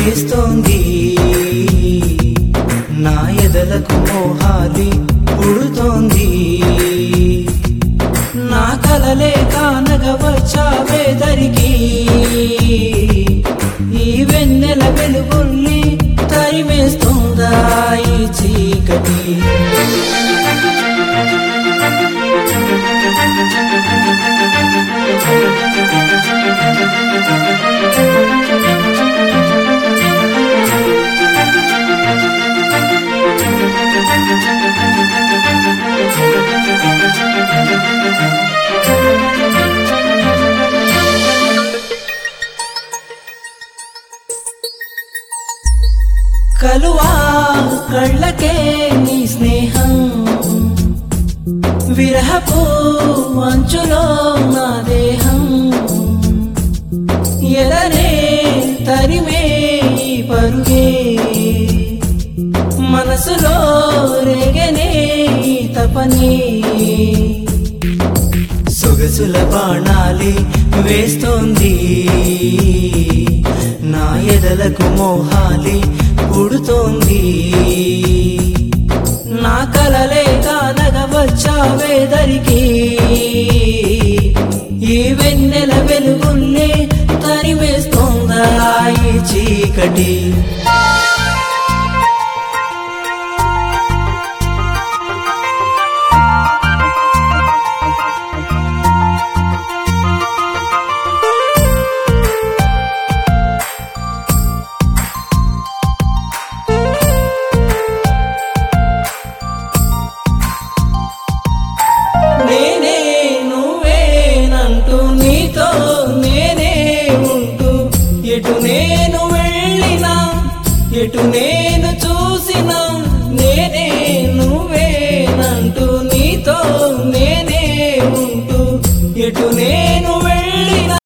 వేస్తోంది నా ఎదలకు మోహాలి పుడుతోంది నా కలలే కానగ వచ్చావే దరికి ఈ వెన్నెల వెలుగుల్ని తరిమేస్తుందా ఈ చీకటి కలువా కళ్ళకే నీ స్నేహం విరహపు అంచులో నా దేహం ఎదనే తరిమే ఈ పరుగే మనసులో రేగనే ఈ తపనే సొగసుల బాణాలి వేస్తోంది నా ఎదలకు మోహాలి పుడుతోంది నా కలలే కానగ వచ్చావే దరికి ఈ వెన్నెల వెలుగుల్లే తరివేస్తోందా ఈ చీకటి నేనే నువ్వేనంటూ నీతో నేనే ఉంటూ ఎటు నేను వెళ్ళినా ఎటు నేను చూసినా నేనే నువ్వేనంటూ నీతో నేనే ఉంటూ ఎటు నేను వెళ్ళినా